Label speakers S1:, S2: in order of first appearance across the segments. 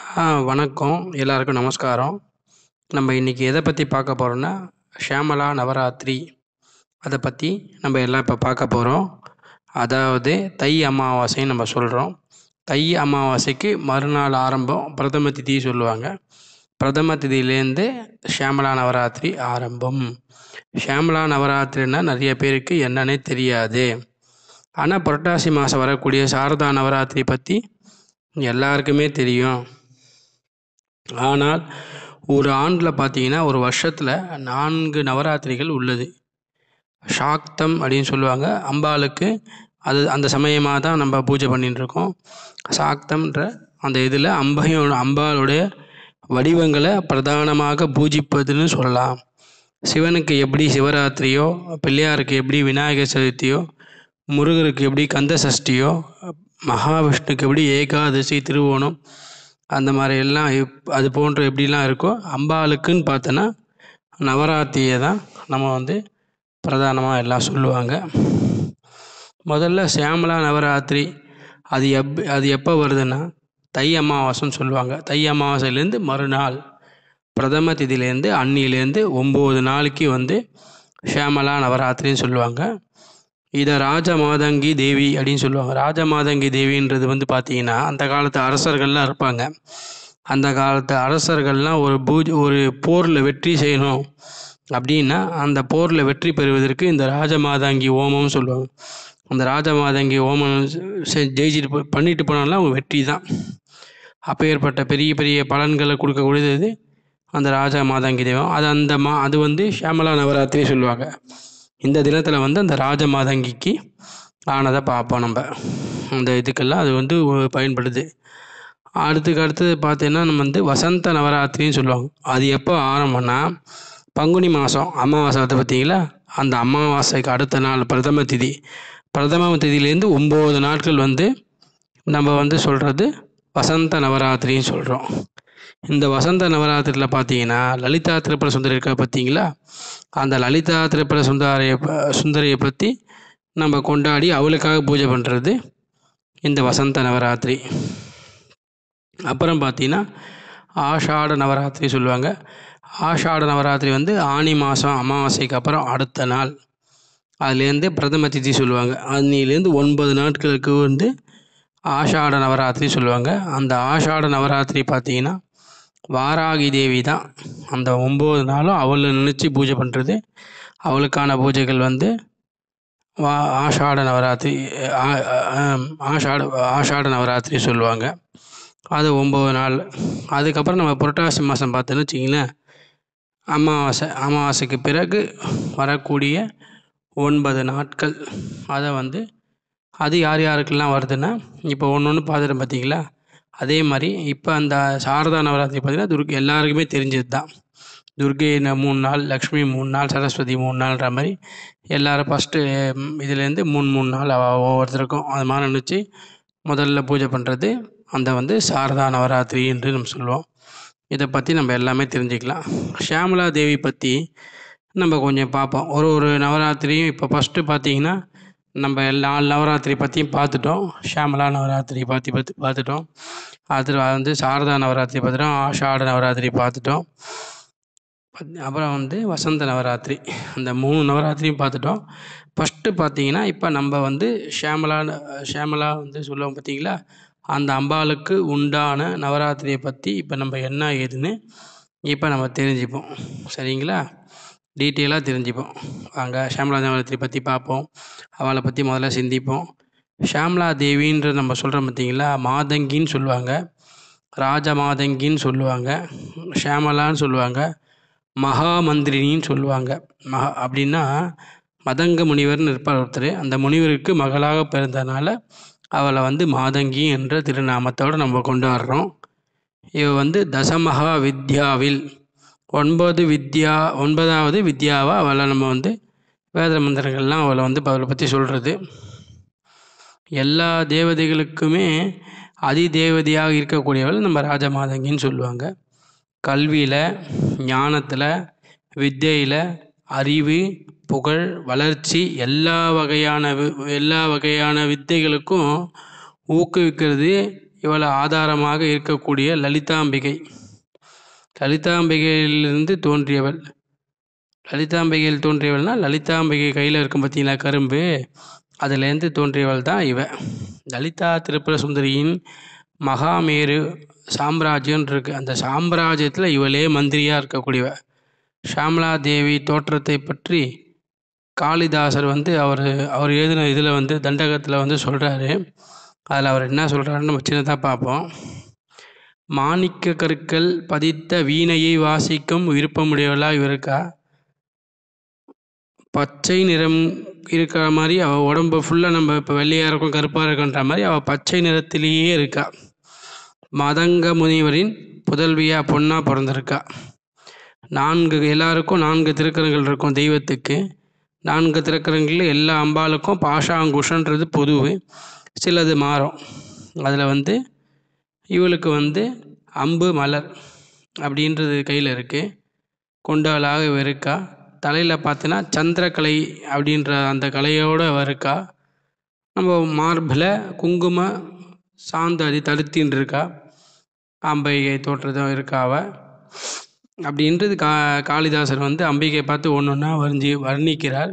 S1: ஆ வணக்கம் எல்லாருக்கும் நமஸ்காரம் நம்ம இன்றைக்கி எதை பற்றி பார்க்க போகிறோன்னா ஷியாமலா நவராத்திரி அதை பற்றி நம்ம எல்லாம் இப்போ பார்க்க போகிறோம் அதாவது தை அமாவாசைன்னு நம்ம சொல்கிறோம் தை அமாவாசைக்கு மறுநாள் ஆரம்பம் பிரதம திதி சொல்லுவாங்க பிரதம திதியிலேருந்து ஷியாமலா நவராத்திரி ஆரம்பம் ஷியாமலா நவராத்திரின்னா நிறைய பேருக்கு என்னன்னே தெரியாது ஆனால் புரட்டாசி மாதம் வரக்கூடிய சாரதா நவராத்திரி பற்றி எல்லாருக்குமே தெரியும் ஆனால் ஒரு ஆண்டில் பார்த்தீங்கன்னா ஒரு வருஷத்தில் நான்கு நவராத்திரிகள் உள்ளது சாக்தம் அப்படின்னு சொல்லுவாங்க அம்பாளுக்கு அது அந்த சமயமாக தான் நம்ம பூஜை பண்ணிட்டு இருக்கோம் சாக்தம்ன்ற அந்த இதில் அம்பையும் அம்பாளுடைய வடிவங்களை பிரதானமாக பூஜிப்பதுன்னு சொல்லலாம் சிவனுக்கு எப்படி சிவராத்திரியோ பிள்ளையாருக்கு எப்படி விநாயகர் சதுர்த்தியோ முருகருக்கு எப்படி கந்த சஷ்டியோ மகாவிஷ்ணுக்கு எப்படி ஏகாதசி திருவோணம் அந்த மாதிரி எல்லாம் இப் அது போன்ற எப்படிலாம் இருக்கோ அம்பாளுக்குன்னு பார்த்தோன்னா நவராத்திரியை தான் நம்ம வந்து பிரதானமாக எல்லாம் சொல்லுவாங்க முதல்ல சியாமலா நவராத்திரி அது எப் அது எப்போ வருதுன்னா தை அமாவாசைன்னு சொல்லுவாங்க தை அமாவாசையிலேருந்து மறுநாள் பிரதம திதியிலேருந்து அன்னியிலேருந்து ஒம்பது நாளைக்கு வந்து ஷியாமலா நவராத்திரின்னு சொல்லுவாங்க இதை ராஜ மாதங்கி தேவி அப்படின்னு சொல்லுவாங்க ராஜ மாதங்கி தேவின்றது வந்து பார்த்தீங்கன்னா அந்த காலத்து அரசர்கள்லாம் இருப்பாங்க அந்த காலத்து அரசர்கள்லாம் ஒரு பூஜை ஒரு போரில் வெற்றி செய்யணும் அப்படின்னா அந்த போரில் வெற்றி பெறுவதற்கு இந்த ராஜ மாதாங்கி ஓமம்னு சொல்லுவாங்க அந்த ராஜ மாதங்கி ஓமம் செ- ஜெயிச்சிட்டு போ- பண்ணிட்டு போனாலும் அவங்க வெற்றி தான் அப்பேற்பட்ட பெரிய பெரிய பலன்களை கொடுக்கக்கூடியது அந்த ராஜா மாதாங்கி தெய்வம் அது அந்த மா அது வந்து ஷியாமலா நவராத்திரி சொல்லுவாங்க இந்த தினத்தில் வந்து அந்த ராஜ மாதங்கிக்கு ஆனதை பார்ப்போம் நம்ம அந்த இதுக்கெல்லாம் அது வந்து ஒ- பயன்படுது அடுத்துக்கு அடுத்தது பார்த்தீங்கன்னா நம்ம வந்து வசந்த நவராத்திரின்னு சொல்லுவாங்க அது எப்போ ஆரம்பம்னா பங்குனி மாதம் அமாவாசை வருது பார்த்தீங்களா அந்த அமாவாசைக்கு அடுத்த நாள் பிரதம திதி பிரதம திதியிலேருந்து ஒம்பது நாட்கள் வந்து நம்ம வந்து சொல்கிறது வசந்த நவராத்திரின்னு சொல்கிறோம் இந்த வசந்த நவராத்திரியில் பார்த்தீங்கன்னா லலிதா திரிபுர சுந்தரி இருக்கா பார்த்தீங்களா அந்த லலிதா திரிபுர சுந்தரிய சுந்தரியை பற்றி நம்ம கொண்டாடி அவளுக்காக பூஜை பண்ணுறது இந்த வசந்த நவராத்திரி அப்புறம் பார்த்தீங்கன்னா ஆஷாட நவராத்திரி சொல்லுவாங்க ஆஷாட நவராத்திரி வந்து ஆனி மாதம் அமாவாசைக்கு அப்புறம் அடுத்த நாள் அதுலேருந்து பிரதம திதி சொல்லுவாங்க அன்னிலேருந்து ஒன்பது நாட்களுக்கு வந்து ஆஷாட நவராத்திரி சொல்லுவாங்க அந்த ஆஷாட நவராத்திரி பார்த்தீங்கன்னா வாராகி தேவி தான் அந்த ஒம்பது நாளும் அவளை நினச்சி பூஜை பண்ணுறது அவளுக்கான பூஜைகள் வந்து வா ஆஷாட நவராத்திரி ஆ- ஆ- ஆஷாட ஆஷாட நவராத்திரி சொல்லுவாங்க அது ஒம்பது நாள் அதுக்கப்புறம் நம்ம புரட்டாசி மாதம் பார்த்தோன்னு வச்சிங்களேன் அமாவாசை அமாவாசைக்கு பிறகு வரக்கூடிய ஒன்பது நாட்கள் அதை வந்து அது யார் யாருக்கெல்லாம் வருதுன்னா இப்போ ஒன்று ஒன்று பார்த்துட்டு பார்த்தீங்களா அதே மாதிரி இப்போ அந்த சாரதா நவராத்திரி பார்த்தீங்கன்னா துர்க் எல்லாருக்குமே தெரிஞ்சது தான் துர்கை ந- மூணு நாள் லக்ஷ்மி மூணு நாள் சரஸ்வதி மூணு நாள்ன்ற மாதிரி எல்லாரும் ஃபஸ்ட்டு இதுலேருந்து மூணு மூணு நாள் அவ- ஒவ்வொருத்தருக்கும் அது மாதிரி நினச்சி முதல்ல பூஜை பண்ணுறது அந்த வந்து சாரதா நவராத்திரி என்று நம்ம சொல்லுவோம் இதை பற்றி நம்ம எல்லாமே தெரிஞ்சுக்கலாம் ஷியாமலா தேவி பற்றி நம்ம கொஞ்சம் பார்ப்போம் ஒரு ஒரு நவராத்திரியும் இப்போ ஃபஸ்ட்டு பார்த்தீங்கன்னா நம்ம எல்லா நாலு நவராத்திரி பற்றியும் பார்த்துட்டோம் ஷியாமலா நவராத்திரி பற்றி பற்றி பார்த்துட்டோம் அதில் வந்து சாரதா நவராத்திரி பார்த்துட்டோம் ஆஷாட நவராத்திரி பார்த்துட்டோம் பத்- அப்புறம் வந்து வசந்த நவராத்திரி அந்த மூணு நவராத்திரியும் பார்த்துட்டோம் ஃபஸ்ட்டு பார்த்தீங்கன்னா இப்போ நம்ம வந்து ஷியாமலா ஷியாமலா வந்து சொல்லுவோம் பார்த்தீங்களா அந்த அம்பாளுக்கு உண்டான நவராத்திரியை பற்றி இப்போ நம்ம என்ன ஏதுன்னு இப்போ நம்ம தெரிஞ்சுப்போம் சரிங்களா டீட்டெயிலாக தெரிஞ்சுப்போம் வாங்க ஷியாமலா நவராத்திரி பற்றி பார்ப்போம் அவளை பற்றி முதல்ல சிந்திப்போம் ஷியாமலா தேவின்ற நம்ம சொல்கிறோம் பார்த்தீங்களா மாதங்கின்னு சொல்லுவாங்க ராஜ மாதங்கின்னு சொல்லுவாங்க ஷியாமலான்னு சொல்லுவாங்க மகாமந்திரினின்னு சொல்லுவாங்க மகா அப்படின்னா மதங்க முனிவர்னு இருப்பார் ஒருத்தர் அந்த முனிவருக்கு மகளாக பிறந்தனால அவளை வந்து மாதங்கி என்ற திருநாமத்தோடு நம்ம கொண்டாடுறோம் இவ வந்து தசமகா வித்யாவில் ஒன்பது வித்யா ஒன்பதாவது வித்யாவா அவளை நம்ம வந்து வேத மந்திரங்கள்லாம் அவளை வந்து அவளை பற்றி சொல்கிறது எல்லா தேவதைகளுக்குமே அதி தேவதையாக இருக்கக்கூடியவள் நம்ம ராஜமாதங்கின்னு சொல்லுவாங்க கல்வியில் ஞானத்தில் வித்தையில் அறிவு புகழ் வளர்ச்சி எல்லா வகையான வி- எல்லா வகையான வித்தைகளுக்கும் ஊக்குவிக்கிறது இவள் ஆதாரமாக இருக்கக்கூடிய லலிதாம்பிகை லலிதாம்பிகையிலிருந்து தோன்றியவள் லலிதாம்பிகையில் தோன்றியவள்னா லலிதாம்பிகை கையில் இருக்கும் பார்த்தீங்களா கரும்பு அதுலேருந்து தோன்றியவள் தான் இவ லலிதா திரிபுர சுந்தரியின் மகாமேரு சாம்ராஜ்யம் இருக்கு அந்த சாம்ராஜ்யத்தில் இவளே மந்திரியாக இருக்கக்கூடியவ ஷாமலா தேவி தோற்றத்தை பற்றி காளிதாசர் வந்து அவர் அவர் எழுதின இதில் வந்து தண்டகத்தில் வந்து சொல்கிறாரு அதில் அவர் என்ன சொல்கிறாருன்னு நம்ம சின்னதாக பார்ப்போம் மாணிக்க கற்கள் பதித்த வீணையை வாசிக்கும் விருப்பமுடையவளாக இருக்கா பச்சை நிறம் இருக்கிற மாதிரி அவள் உடம்பு ஃபுல்லாக நம்ம இப்போ வெள்ளையாக இருக்கும் கருப்பாக இருக்குன்ற மாதிரி அவள் பச்சை நிறத்திலேயே இருக்கா மதங்க முனிவரின் புதல்வியாக பொண்ணாக பிறந்திருக்கா நான்கு எல்லாருக்கும் நான்கு திருக்கரங்கள் இருக்கும் தெய்வத்துக்கு நான்கு திருக்கரங்களில் எல்லா அம்பாளுக்கும் பாஷாங்குஷன்றது பொதுவு சிலது மாறும் அதில் வந்து இவளுக்கு வந்து அம்பு மலர் அப்படின்றது கையில் இருக்குது கொண்டவளாக இவ இருக்கா தலையில் பார்த்தீங்கன்னா சந்திரக்கலை அப்படின்ற அந்த கலையோடு அவ இருக்கா நம்ம மார்பில் குங்கும சாந்தாதி தடுத்தின்னு இருக்கா அம்பிகை தோற்றதும் இருக்கா அவ அப்படின்றது கா காளிதாசர் வந்து அம்பிகை பார்த்து ஒன்று ஒன்றா வர்ஞ்சி வர்ணிக்கிறார்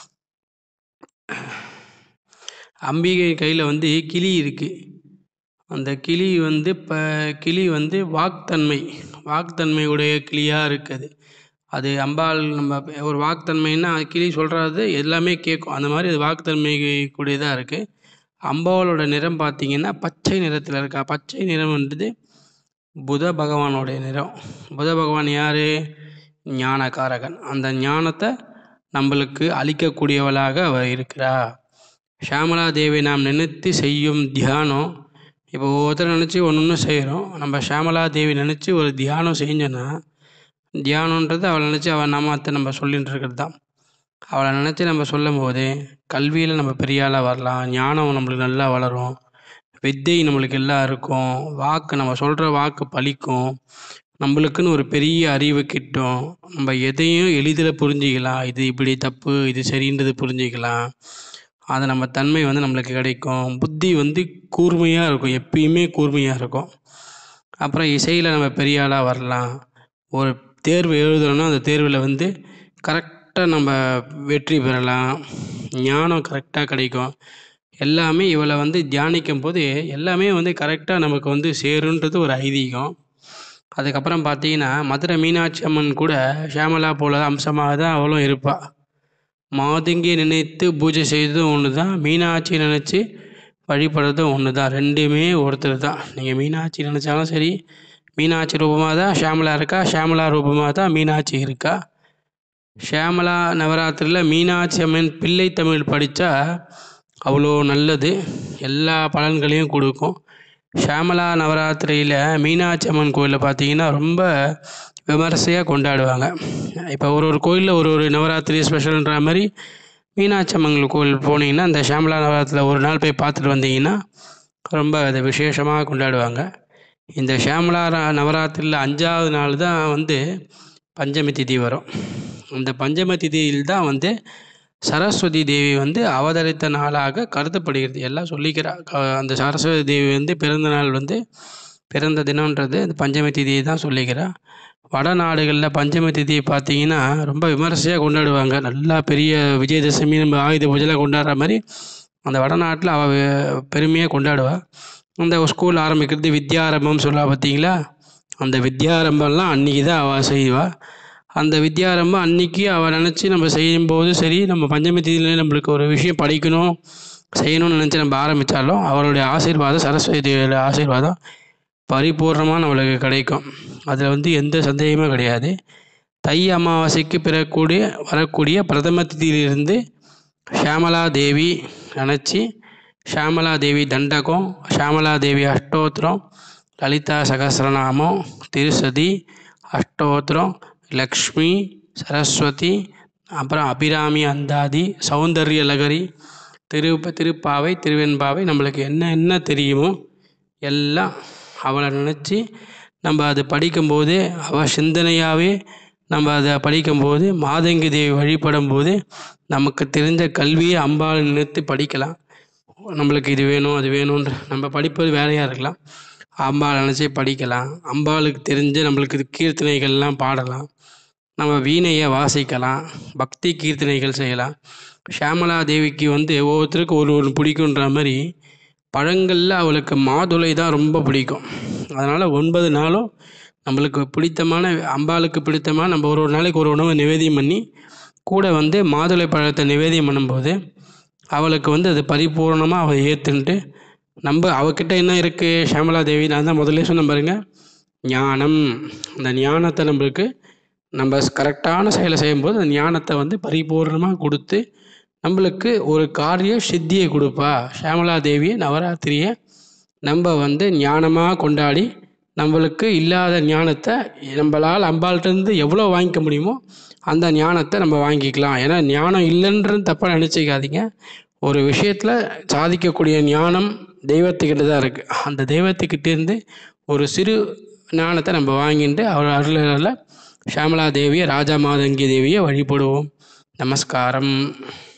S1: அம்பிகை கையில் வந்து கிளி இருக்குது அந்த கிளி வந்து இப்போ கிளி வந்து வாக்தன்மை வாக்தன்மை உடைய கிளியாக இருக்குது அது அம்பாள் நம்ம ஒரு வாக்தன்மைன்னா கிளி சொல்கிறது எல்லாமே கேட்கும் அந்த மாதிரி அது வாக்தன்மை கூடியதாக இருக்குது அம்பாளோட நிறம் பார்த்தீங்கன்னா பச்சை நிறத்தில் இருக்கா பச்சை நிறம்ன்றது புத பகவானுடைய நிறம் புத பகவான் யார் ஞானகாரகன் அந்த ஞானத்தை நம்மளுக்கு அளிக்கக்கூடியவளாக அவள் இருக்கிறா ஷியாமலா தேவி நாம் நினைத்து செய்யும் தியானம் இப்போ ஒவ்வொருத்தர் நினச்சி ஒன்று ஒன்று செய்கிறோம் நம்ம ஷியாமலா தேவி நினச்சி ஒரு தியானம் செஞ்சோன்னா தியானன்றது அவளை நினச்சி அவள் நாமத்தை நம்ம சொல்லிகிட்டு இருக்கிறது தான் அவளை நினச்சி நம்ம சொல்லும் போது கல்வியில் நம்ம பெரிய ஆளாக வரலாம் ஞானம் நம்மளுக்கு நல்லா வளரும் வித்தை நம்மளுக்கு எல்லாம் இருக்கும் வாக்கு நம்ம சொல்கிற வாக்கு பலிக்கும் நம்மளுக்குன்னு ஒரு பெரிய அறிவு கிட்டும் நம்ம எதையும் எளிதில் புரிஞ்சிக்கலாம் இது இப்படி தப்பு இது சரின்றது புரிஞ்சிக்கலாம் அது நம்ம தன்மை வந்து நம்மளுக்கு கிடைக்கும் புத்தி வந்து கூர்மையாக இருக்கும் எப்பயுமே கூர்மையாக இருக்கும் அப்புறம் இசையில் நம்ம பெரிய ஆளாக வரலாம் ஒரு தேர்வு எழுதுறோன்னா அந்த தேர்வில் வந்து கரெக்டாக நம்ம வெற்றி பெறலாம் ஞானம் கரெக்டாக கிடைக்கும் எல்லாமே இவளை வந்து தியானிக்கும் போது எல்லாமே வந்து கரெக்டாக நமக்கு வந்து சேருன்றது ஒரு ஐதீகம் அதுக்கப்புறம் பார்த்தீங்கன்னா மதுரை மீனாட்சி அம்மன் கூட ஷியாமலா போல அம்சமாக தான் அவளும் இருப்பாள் மாதுங்கி நினைத்து பூஜை செய்ததும் ஒன்று தான் மீனாட்சி நினச்சி வழிபடுறதும் ஒன்று தான் ரெண்டுமே ஒருத்தர் தான் நீங்கள் மீனாட்சி நினச்சாலும் சரி மீனாட்சி ரூபமாக தான் ஷியாமலா இருக்கா ஷியாமலா ரூபமாக தான் மீனாட்சி இருக்கா ஷியாமலா நவராத்திரியில் மீனாட்சி அம்மன் பிள்ளை தமிழ் படித்தா அவ்வளோ நல்லது எல்லா பலன்களையும் கொடுக்கும் ஷியாமலா நவராத்திரியில் மீனாட்சி அம்மன் கோயிலில் பார்த்தீங்கன்னா ரொம்ப விமரிசையாக கொண்டாடுவாங்க இப்போ ஒரு ஒரு கோயிலில் ஒரு ஒரு நவராத்திரி ஸ்பெஷல்ன்ற மாதிரி மீனாட்சி அம்மன் கோயில் போனீங்கன்னா அந்த ஷியாமலா நவராத்திரியில் ஒரு நாள் போய் பார்த்துட்டு வந்தீங்கன்னா ரொம்ப அதை விசேஷமாக கொண்டாடுவாங்க இந்த ஷியாமலா நவராத்திரியில் அஞ்சாவது நாள் தான் வந்து பஞ்சமி திதி வரும் அந்த பஞ்சமி திதியில் தான் வந்து சரஸ்வதி தேவி வந்து அவதரித்த நாளாக கருதப்படுகிறது எல்லாம் சொல்லிக்கிறா அந்த சரஸ்வதி தேவி வந்து பிறந்த நாள் வந்து பிறந்த தினம்ன்றது அந்த பஞ்சமி திதியை தான் சொல்லிக்கிறா வடநாடுகளில் பஞ்சமி திதியை பார்த்தீங்கன்னா ரொம்ப விமரிசையாக கொண்டாடுவாங்க நல்லா பெரிய விஜயதசமி நம்ம ஆயுத பூஜைலாம் கொண்டாடுற மாதிரி அந்த வடநாட்டில் அவள் பெருமையாக கொண்டாடுவாள் அந்த ஸ்கூல் ஆரம்பிக்கிறது வித்யாரம்பம் சொல்லுவா பார்த்தீங்களா அந்த வித்யாரம்பம்லாம் அன்றைக்கி தான் அவள் செய்வாள் அந்த வித்யாரம்பம் அன்றைக்கி அவள் நினச்சி நம்ம செய்யும்போது சரி நம்ம பஞ்சமி தேதியில நம்மளுக்கு ஒரு விஷயம் படிக்கணும் செய்யணும்னு நினச்சி நம்ம ஆரம்பித்தாலும் அவளுடைய ஆசீர்வாதம் சரஸ்வதி தேவியோட ஆசீர்வாதம் பரிபூர்ணமாக நம்மளுக்கு கிடைக்கும் அதில் வந்து எந்த சந்தேகமே கிடையாது தை அமாவாசைக்கு பிறக்கூடிய வரக்கூடிய பிரதம திதியிலிருந்து ஷியாமலா தேவி நினச்சி ஷியாமலா தேவி தண்டகம் ஷியாமலா தேவி அஷ்டோத்திரம் லலிதா சகசிரநாமம் திருசதி அஷ்டோத்திரம் லக்ஷ்மி சரஸ்வதி அப்புறம் அபிராமி அந்தாதி சௌந்தர்ய லகரி திரு திருப்பாவை திருவெண்பாவை நம்மளுக்கு என்ன என்ன தெரியுமோ எல்லாம் அவளை நினச்சி நம்ம அது படிக்கும்போது அவள் சிந்தனையாகவே நம்ம அதை படிக்கும்போது மாதங்கி தேவி வழிபடும் போது நமக்கு தெரிஞ்ச கல்வியை அம்பாள் நினைத்து படிக்கலாம் நம்மளுக்கு இது வேணும் அது வேணுன்ற நம்ம படிப்பது வேலையாக இருக்கலாம் அம்பாளை நினச்சி படிக்கலாம் அம்பாளுக்கு தெரிஞ்ச நம்மளுக்கு இது கீர்த்தனைகள்லாம் பாடலாம் நம்ம வீணையை வாசிக்கலாம் பக்தி கீர்த்தனைகள் செய்யலாம் ஷியாமளா தேவிக்கு வந்து ஒவ்வொருத்தருக்கும் ஒரு ஒரு பிடிக்குன்ற மாதிரி பழங்களில் அவளுக்கு மாதுளை தான் ரொம்ப பிடிக்கும் அதனால் ஒன்பது நாளும் நம்மளுக்கு பிடித்தமான அம்பாளுக்கு பிடித்தமான நம்ம ஒரு ஒரு நாளைக்கு ஒரு உணவை நிவேதியம் பண்ணி கூட வந்து மாதுளை பழத்தை நிவேதியம் பண்ணும்போது அவளுக்கு வந்து அது பரிபூர்ணமாக அவள் ஏற்றுன்ட்டு நம்ம அவகிட்ட என்ன இருக்குது ஷியாமலா தேவி நான் தான் முதல்ல சொன்ன பாருங்க ஞானம் அந்த ஞானத்தை நம்மளுக்கு நம்ம கரெக்டான செயலை செய்யும்போது அந்த ஞானத்தை வந்து பரிபூர்ணமாக கொடுத்து நம்மளுக்கு ஒரு காரிய சித்தியை கொடுப்பா ஷியாமலா தேவி நவராத்திரியை நம்ம வந்து ஞானமாக கொண்டாடி நம்மளுக்கு இல்லாத ஞானத்தை நம்மளால் அம்பாள்கிட்டருந்து எவ்வளோ வாங்கிக்க முடியுமோ அந்த ஞானத்தை நம்ம வாங்கிக்கலாம் ஏன்னா ஞானம் இல்லைன்றது தப்பாக நினச்சிக்காதீங்க ஒரு விஷயத்தில் சாதிக்கக்கூடிய ஞானம் தெய்வத்துக்கிட்ட தான் இருக்குது அந்த தெய்வத்துக்கிட்டேருந்து ஒரு சிறு ஞானத்தை நம்ம வாங்கிட்டு அவர் அருளில் ஷியாமலா தேவியை ராஜா மாதங்கி தேவியை வழிபடுவோம் நமஸ்காரம்